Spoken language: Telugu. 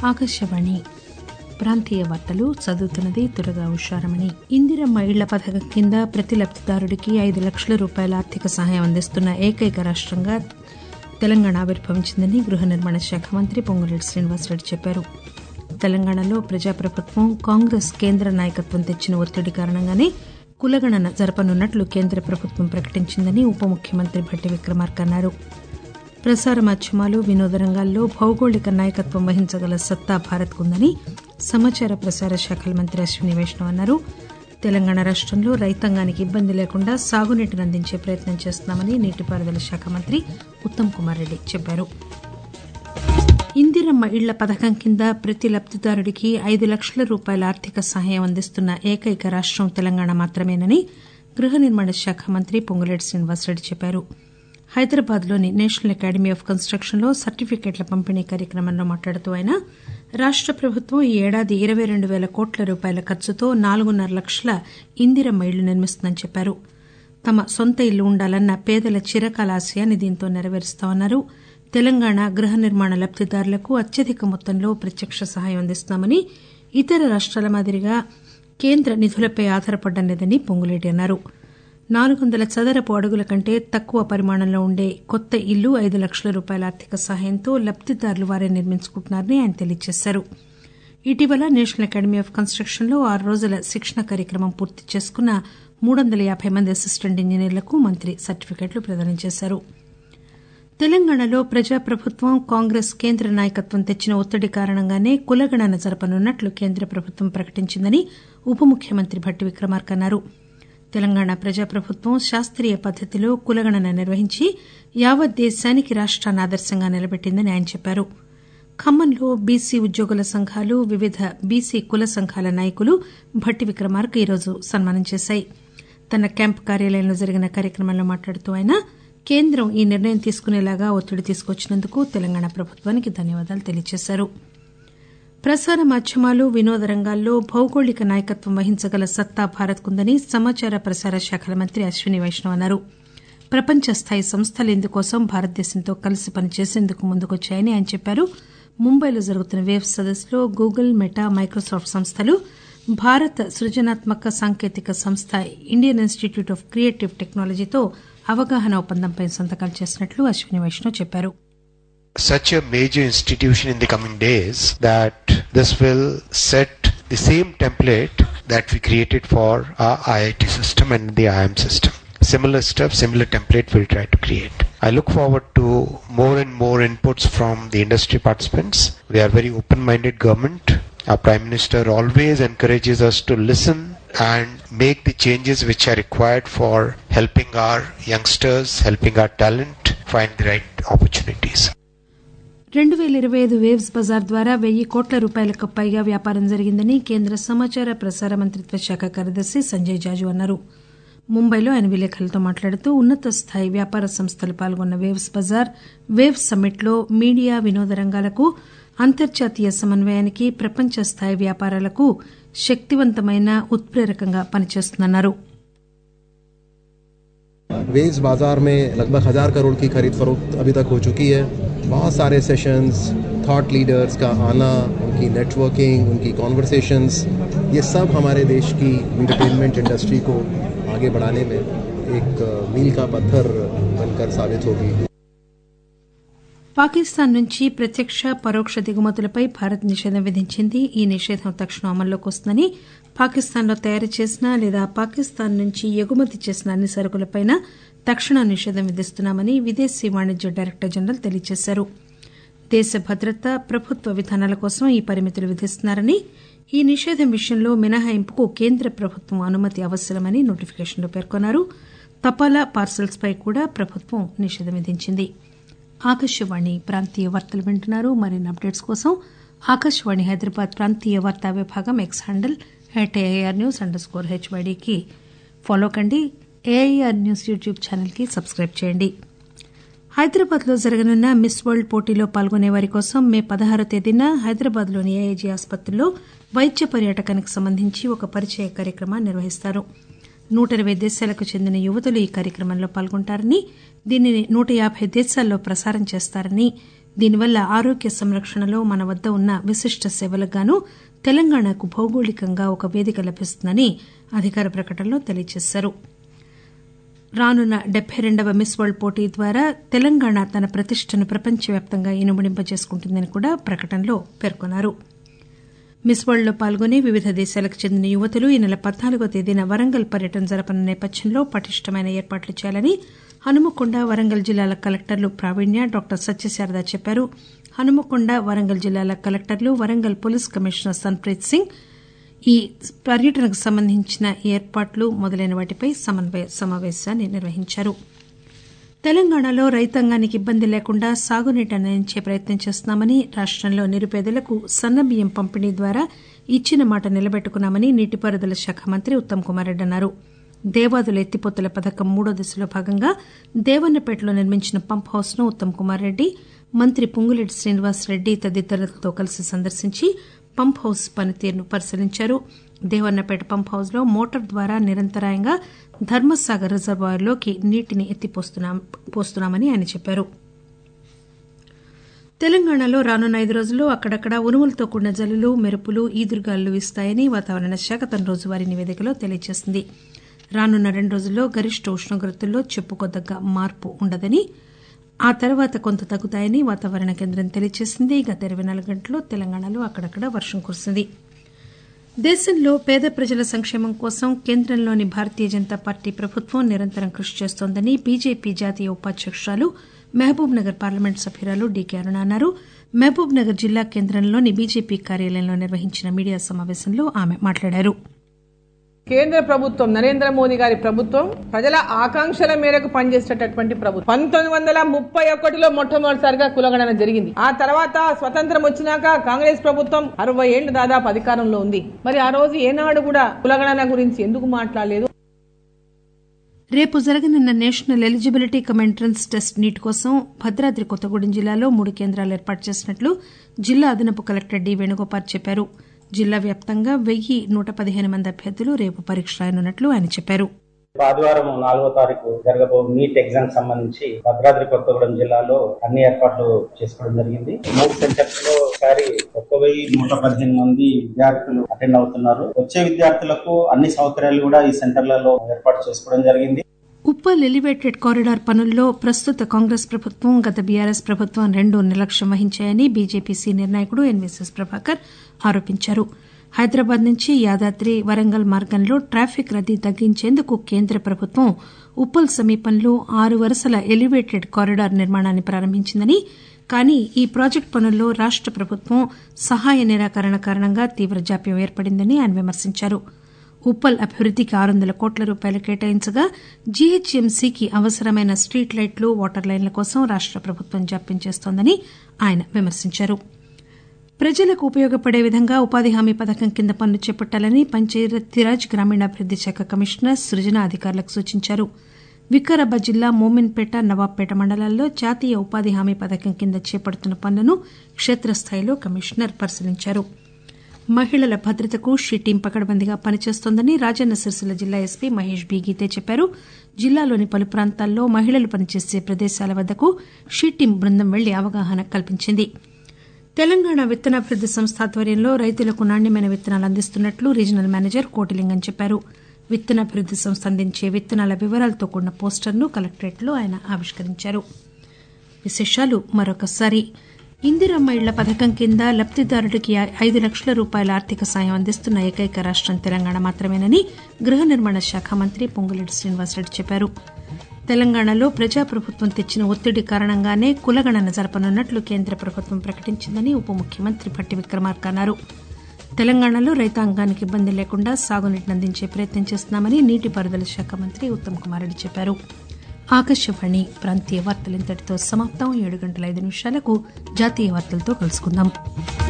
ఆకాశవాణి ప్రాంతీయ వార్తలు చదువుతున్నది తురగా ఉషారమణి ఇందిరమ్మ ఇళ్ల పథకం కింద ప్రతి లబ్దిదారుడికి ఐదు లక్షల రూపాయల ఆర్థిక సహాయం అందిస్తున్న ఏకైక రాష్టంగా తెలంగాణ ఆవిర్భవించిందని గృహ నిర్మాణ శాఖ మంత్రి పొంగులేటి శ్రీనివాసరెడ్డి చెప్పారు తెలంగాణలో ప్రజాప్రభుత్వం కాంగ్రెస్ కేంద్ర నాయకత్వం తెచ్చిన ఒత్తిడి కారణంగానే కులగణన జరపనున్నట్లు కేంద్ర ప్రభుత్వం ప్రకటించిందని ఉప ముఖ్యమంత్రి భట్టి విక్రమార్క అన్నారు ప్రసార మాధ్యమాలు వినోద రంగాల్లో భౌగోళిక నాయకత్వం వహించగల సత్తా భారత్కుందని సమాచార ప్రసార శాఖల మంత్రి అశ్విని వైష్ణవ్ అన్నారు తెలంగాణ రాష్టంలో రైతాంగానికి ఇబ్బంది లేకుండా సాగునీటిని అందించే ప్రయత్నం చేస్తున్నామని నీటిపారుదల శాఖ మంత్రి ఉత్తమ్ కుమార్ రెడ్డి చెప్పారు ఇందిరమ్మ ఇళ్ల పథకం కింద ప్రతి లబ్దిదారుడికి ఐదు లక్షల రూపాయల ఆర్థిక సహాయం అందిస్తున్న ఏకైక రాష్టం తెలంగాణ మాత్రమేనని గృహ నిర్మాణ శాఖ మంత్రి పొంగులేటి శ్రీనివాసరెడ్డి చెప్పారు హైదరాబాద్ లోని నేషనల్ అకాడమీ ఆఫ్ కన్స్టక్షన్ లో సర్టిఫికెట్ల పంపిణీ కార్యక్రమంలో మాట్లాడుతూ ఆయన రాష్ట ప్రభుత్వం ఈ ఏడాది ఇరవై రెండు పేల కోట్ల రూపాయల ఖర్చుతో నాలుగున్నర లక్షల ఇందిరమ్మ ఇళ్లు నిర్మిస్తుందని చెప్పారు తమ సొంత ఇల్లు ఉండాలన్న పేదల చిరకాల ఆశయాన్ని దీంతో నెరవేరుస్తామన్నారు తెలంగాణ గృహ నిర్మాణ లబ్దిదారులకు అత్యధిక మొత్తంలో ప్రత్యక్ష సహాయం అందిస్తున్నామని ఇతర రాష్టాల మాదిరిగా కేంద్ర నిధులపై ఆధారపడడం లేదని పొంగులేటి అన్నారు నాలుగు వందల చదరపు అడుగుల కంటే తక్కువ పరిమాణంలో ఉండే కొత్త ఇల్లు ఐదు లక్షల రూపాయల ఆర్థిక సహాయంతో లబ్దిదారులు వారే నిర్మించుకుంటున్నారని ఆయన తెలియజేశారు ఇటీవల నేషనల్ అకాడమీ ఆఫ్ కన్స్టక్షన్ లో ఆరు రోజుల శిక్షణ కార్యక్రమం పూర్తి చేసుకున్న మూడు వందల యాబై మంది అసిస్టెంట్ ఇంజనీర్లకు మంత్రి సర్టిఫికెట్లు ప్రదానం చేశారు తెలంగాణలో ప్రజాప్రభుత్వం కాంగ్రెస్ కేంద్ర నాయకత్వం తెచ్చిన ఒత్తిడి కారణంగానే కులగణన జరపనున్నట్లు కేంద్ర ప్రభుత్వం ప్రకటించిందని ఉప ముఖ్యమంత్రి భట్టి విక్రమార్క అన్నారు తెలంగాణ ప్రజాప్రభుత్వం శాస్త్రీయ పద్దతిలో కులగణన నిర్వహించి యావత్ దేశానికి రాష్టాన్ని ఆదర్శంగా నిలబెట్టిందని ఆయన చెప్పారు ఖమ్మంలో బీసీ ఉద్యోగుల సంఘాలు వివిధ బీసీ కుల సంఘాల నాయకులు భట్టి విక్రమార్క ఈరోజు సన్మానం చేశాయి తన క్యాంపు కార్యాలయంలో జరిగిన కార్యక్రమంలో మాట్లాడుతూ ఆయన కేంద్రం ఈ నిర్ణయం తీసుకునేలాగా ఒత్తిడి తీసుకొచ్చినందుకు తెలంగాణ ప్రభుత్వానికి ధన్యవాదాలు తెలియజేశారు ప్రసార మాధ్యమాలు వినోద రంగాల్లో భౌగోళిక నాయకత్వం వహించగల సత్తా భారత్కుందని సమాచార ప్రసార శాఖల మంత్రి అశ్విని వైష్ణవ్ అన్నారు ప్రపంచ స్థాయి సంస్థలు ఇందుకోసం భారతదేశంతో కలిసి పనిచేసేందుకు ముందుకొచ్చాయని ఆయన చెప్పారు ముంబైలో జరుగుతున్న వేవ్ సదస్సులో గూగుల్ మెటా మైక్రోసాఫ్ట్ సంస్థలు భారత సృజనాత్మక సాంకేతిక సంస్థ ఇండియన్ ఇన్స్టిట్యూట్ ఆఫ్ క్రియేటివ్ టెక్నాలజీతో అవగాహన ఒప్పందంపై సంతకాలు చేసినట్లు అశ్విని వైష్ణవ్ చెప్పారు such a major institution in the coming days that this will set the same template that we created for our IIT system and the IIM system. Similar stuff, similar template we'll try to create. I look forward to more and more inputs from the industry participants. We are very open-minded government. Our Prime Minister always encourages us to listen and make the changes which are required for helping our youngsters, helping our talent find the right opportunities. రెండు పేల ఇరవై ఐదు వేవ్స్ బజార్ ద్వారా వెయ్యి కోట్ల రూపాయలకు పైగా వ్యాపారం జరిగిందని కేంద్ర సమాచార ప్రసార మంత్రిత్వ శాఖ కార్యదర్శి సంజయ్ జాజు అన్నారు ముంబైలో ఆయన విలేకరులతో మాట్లాడుతూ ఉన్నత స్థాయి వ్యాపార సంస్థలు పాల్గొన్న వేవ్స్ బజార్ వేవ్స్ సమ్మిట్లో మీడియా వినోద రంగాలకు అంతర్జాతీయ సమన్వయానికి ప్రపంచ స్థాయి వ్యాపారాలకు శక్తివంతమైన ఉత్ప్రేరకంగా పనిచేస్తుందన్నారు वेज बाजार में लगभग हजार करोड़ की खरीद फरोख्त अभी तक हो चुकी है बहुत सारे सेशंस थॉट लीडर्स का आना उनकी नेटवर्किंग उनकी कॉन्वर्सेशंस ये सब हमारे देश की इंटरटेनमेंट इंडस्ट्री को आगे बढ़ाने में एक मील का पत्थर बनकर साबित होगी పాకిస్తాన్ నుంచి ప్రత్యక్ష పరోక్ష దిగుమతులపై భారత్ నిషేధం విధించింది ఈ నిషేధం తక్షణం అమల్లోకి వస్తుందని పాకిస్తాన్లో తయారు చేసిన లేదా పాకిస్తాన్ నుంచి ఎగుమతి చేసిన అన్ని సరుకులపై తక్షణ నిషేధం విధిస్తున్నామని విదేశీ వాణిజ్య డైరెక్టర్ జనరల్ తెలియజేశారు దేశ భద్రత ప్రభుత్వ విధానాల కోసం ఈ పరిమితులు విధిస్తున్నారని ఈ నిషేధం విషయంలో మినహాయింపుకు కేంద్ర ప్రభుత్వం అనుమతి అవసరమని నోటిఫికేషన్లో పేర్కొన్నారు తపాలా పార్సల్స్ పై కూడా ప్రభుత్వం నిషేధం విధించింది ఆకాశవాణి ప్రాంతీయ వార్తలు వింటున్నారు మరిన్ని అప్డేట్స్ కోసం ఆకాశవాణి హైదరాబాద్ ప్రాంతీయ వార్తా విభాగం X handle at AIR news underscore స్కోర్ హెచ్వైడీకి ఫాలో కండి ఏఐఆర్ న్యూస్ యూట్యూబ్ ఛానల్కి సబ్స్క్రైబ్ చేయండి హైదరాబాద్లో జరగనున్న మిస్ వరల్డ్ పోటీలో పాల్గొనే వారి కోసం మే పదహారో తేదీన హైదరాబాద్లోని ఏఐజీ ఆసుపత్రిలో వైద్య పర్యాటకానికి సంబంధించి ఒక పరిచయ కార్యక్రమాన్ని నిర్వహిస్తారు నూట ఇరవై దేశాలకు చెందిన యువతులు ఈ కార్యక్రమంలో పాల్గొంటారని దీనిని నూట యాబై దేశాల్లో ప్రసారం చేస్తారని దీనివల్ల ఆరోగ్య సంరక్షణలో మన వద్ద ఉన్న విశిష్ట సేవలకు గాను తెలంగాణకు భౌగోళికంగా ఒక వేదిక లభిస్తుందని అధికార ప్రకటనలో తెలియజేశారు రానున్న డెబ్బై రెండవ మిస్ వరల్డ్ పోటీ ద్వారా తెలంగాణ తన ప్రతిష్టను ప్రపంచవ్యాప్తంగా ఇనుమడింపజేసుకుంటుందని కూడా ప్రకటనలో పేర్కొన్నారు మిస్ వరల్డ్ లో పాల్గొని వివిధ దేశాలకు చెందిన యువతులు ఈ నెల పద్నాలుగో తేదీన వరంగల్ పర్యటన జరపనున్న నేపథ్యంలో పటిష్టమైన ఏర్పాట్లు చేయాలని హనుమకొండ వరంగల్ జిల్లాల కలెక్టర్లు ప్రావీణ్య డాక్టర్ సత్యశారద చెప్పారు హనుమకొండ వరంగల్ జిల్లాల కలెక్టర్లు వరంగల్ పోలీస్ కమిషనర్ సన్ప్రీత్ సింగ్ ఈ పర్యటనకు సంబంధించిన ఏర్పాట్లు మొదలైన వాటిపై సమన్వయ సమావేశాన్ని నిర్వహించారు తెలంగాణలో రైతాంగానికి ఇబ్బంది లేకుండా సాగునీటి అందించే ప్రయత్నం చేస్తున్నామని రాష్టంలో నిరుపేదలకు సన్నబియ్యం పంపిణీ ద్వారా ఇచ్చిన మాట నిలబెట్టుకున్నామని నీటిపారుదల శాఖ మంత్రి ఉత్తమ్ కుమార్ రెడ్డి అన్నారు దేవాదుల ఎత్తిపోతల పథకం మూడో దశలో భాగంగా దేవన్నపేటలో నిర్మించిన పంప్ హౌస్ ను ఉత్తమ్ కుమార్ రెడ్డి మంత్రి పొంగులేటి శ్రీనివాస్ రెడ్డి తదితరులతో కలిసి సందర్శించి పంప్ హౌస్ పనితీరును పరిశీలించారు దేవన్నపేట పంప్ హౌస్ లో మోటార్ ద్వారా నిరంతరాయంగా ధర్మసాగర్ రిజర్వాయర్లోకి నీటిని ఎత్తిపోస్తున్నామని ఆయన చెప్పారు తెలంగాణలో రానున్న ఐదు రోజుల్లో అక్కడక్కడ ఉరుములతో కూడిన జల్లులు మెరుపులు ఈదురుగాలులు వీస్తాయని వాతావరణ శాఖ తన రోజువారీ నివేదికలో తెలియజేసింది రానున్న రెండు రోజుల్లో గరిష్ట ఉష్ణోగ్రతల్లో చెప్పుకోదగ్గ మార్పు ఉండదని ఆ తర్వాత కొంత తగ్గుతాయని వాతావరణ కేంద్రం తెలియజేసింది గత ఇరవై నాలుగు గంటల్లో తెలంగాణలో అక్కడక్కడ వర్షం కురిసింది దేశంలో పేద ప్రజల సంక్షేమం కోసం కేంద్రంలోని భారతీయ జనతా పార్టీ ప్రభుత్వం నిరంతరం కృషి చేస్తోందని బీజేపీ జాతీయ ఉపాధ్యకురాలు మహబూబ్ నగర్ పార్లమెంట్ సభ్యురాలు డీకే అరుణ అన్నారు మహబూబ్ నగర్ జిల్లా కేంద్రంలోని బీజేపీ కార్యాలయంలో నిర్వహించిన మీడియా సమావేశంలో ఆమె మాట్లాడారు కేంద్ర ప్రభుత్వం నరేంద్ర మోదీ గారి ప్రభుత్వం ప్రజల ఆకాంక్షల మేరకు పనిచేసేటటువంటి ప్రభుత్వం పంతొమ్మిది వందల ముప్పై ఒకటిలో మొట్టమొదటిసారిగా కులగణన జరిగింది ఆ తర్వాత స్వతంత్రం వచ్చినాక కాంగ్రెస్ ప్రభుత్వం అరవై ఏళ్లు దాదాపు అధికారంలో ఉంది మరి ఆ రోజు ఏనాడు కూడా కులగణన గురించి ఎందుకు మాట్లాడలేదు రేపు జరగనున్న national eligibility cum entrance test NEET కోసం భద్రాద్రి కొత్తగూడెం జిల్లాలో మూడు కేంద్రాలు ఏర్పాటు చేసినట్లు జిల్లా అదనపు కలెక్టర్ డి వేణుగోపాల్ చెప్పారు జిల్లా వ్యాప్తంగా వెయ్యి నూట పదిహేను మంది అభ్యర్థులు రేపు పరీక్ష రాయనున్నట్లు ఆయన చెప్పారు ఆదివారం నాలుగో తారీఖు జరగబో నీట్ ఎగ్జామ్ సంబంధించి భద్రాద్రి కొత్తగూడెం జిల్లాలో అన్ని ఏర్పాట్లు చేసుకోవడం జరిగింది మూడు సెంటర్స్ లో ఒకసారి ఒక్క వెయ్యి నూట పదిహేను మంది విద్యార్థులు అటెండ్ అవుతున్నారు వచ్చే విద్యార్థులకు అన్ని సౌకర్యాలు కూడా ఈ సెంటర్లలో ఏర్పాటు చేసుకోవడం జరిగింది ఉప్పల్ ఎలివేటెడ్ కారిడార్ పనుల్లో ప్రస్తుత కాంగ్రెస్ ప్రభుత్వం గత బీఆర్ఎస్ ప్రభుత్వం రెండు నిర్లక్ష్యం వహించాయని బీజేపీ సీనియర్ నాయకుడు ఎన్వీఎస్ ప్రభాకర్ ఆరోపించారు హైదరాబాద్ నుంచి యాదాద్రి వరంగల్ మార్గంలో ట్రాఫిక్ రద్దీ తగ్గించేందుకు కేంద్ర ప్రభుత్వం ఉప్పల్ సమీపంలో ఆరు వరుసల ఎలివేటెడ్ కారిడార్ నిర్మాణాన్ని ప్రారంభించిందని కానీ ఈ ప్రాజెక్టు పనుల్లో రాష్ట ప్రభుత్వం సహాయ నిరాకరణ కారణంగా తీవ్ర జాప్యం ఏర్పడిందని ఆయన విమర్శించారు ఉప్పల్ అభివృద్దికి ఆరు వందల కోట్ల రూపాయలు కేటాయించగా జీహెచ్ఎంసీకి అవసరమైన స్ట్రీట్ లైట్లు వాటర్ లైన్ల కోసం రాష్ట ప్రభుత్వం జాప్యం చేస్తోందని ఆయన విమర్శించారు ప్రజలకు ఉపయోగపడే విధంగా ఉపాధి హామీ పథకం కింద పనులు చేపట్టాలని పంచాయతీరాజ్ గ్రామీణాభివృద్ది శాఖ కమిషనర్ సృజన అధికారులకు సూచించారు వికారాబాద్ జిల్లా మోమిన్పేట నవాబ్పేట మండలాల్లో జాతీయ ఉపాధి హామీ పథకం కింద చేపడుతున్న పనులను క్షేత్రస్థాయిలో కమిషనర్ పరిశీలించారు మహిళల భద్రతకు షీ టీం పకడ్బందీగా పనిచేస్తోందని రాజన్న సిరిసిల్ల జిల్లా ఎస్పీ మహేష్ బీ గీతే చెప్పారు జిల్లాలోని పలు ప్రాంతాల్లో మహిళలు పనిచేసే ప్రదేశాల వద్దకు షీ టీం బృందం వెళ్లి అవగాహన కల్పించింది తెలంగాణ విత్తనాభివృద్ది సంస్థ ఆధ్వర్యంలో రైతులకు నాణ్యమైన విత్తనాలు అందిస్తున్నట్లు రీజనల్ మేనేజర్ కోటిలింగం చెప్పారు విత్తనాభివృద్ది సంస్థ అందించే విత్తనాల వివరాలతో కూడిన పోస్టర్ను కలెక్టరేట్లో ఆయన ఆవిష్కరించారు విశేషాలు మరొకసారి ఇందిరమ్మ ఇళ్ల పథకం కింద లబ్దిదారుడికి ఐదు లక్షల రూపాయల ఆర్థిక సాయం అందిస్తున్న ఏకైక రాష్టం తెలంగాణ మాత్రమేనని గృహ నిర్మాణ శాఖ మంత్రి పొంగులేటి శ్రీనివాసరెడ్డి చెప్పారు తెలంగాణలో ప్రజాప్రభుత్వం తెచ్చిన ఒత్తిడి కారణంగానే కులగణన జరపనున్నట్లు కేంద్ర ప్రభుత్వం ప్రకటించిందని ఉప ముఖ్యమంత్రి భట్టి విక్రమార్క అన్నారు తెలంగాణలో రైతాంగానికి ఇబ్బంది లేకుండా సాగునీటిని అందించే ప్రయత్నం చేస్తున్నామని నీటిపారుదల శాఖ మంత్రి ఉత్తమ్ కుమార్ రెడ్డి చెప్పారు ఆకాశవాణి ప్రాంతీయ వార్తలు ఇంతటితో సమాప్తం ఏడు గంటల ఐదు నిమిషాలకు జాతీయ వార్తలతో కలుసుకుందాం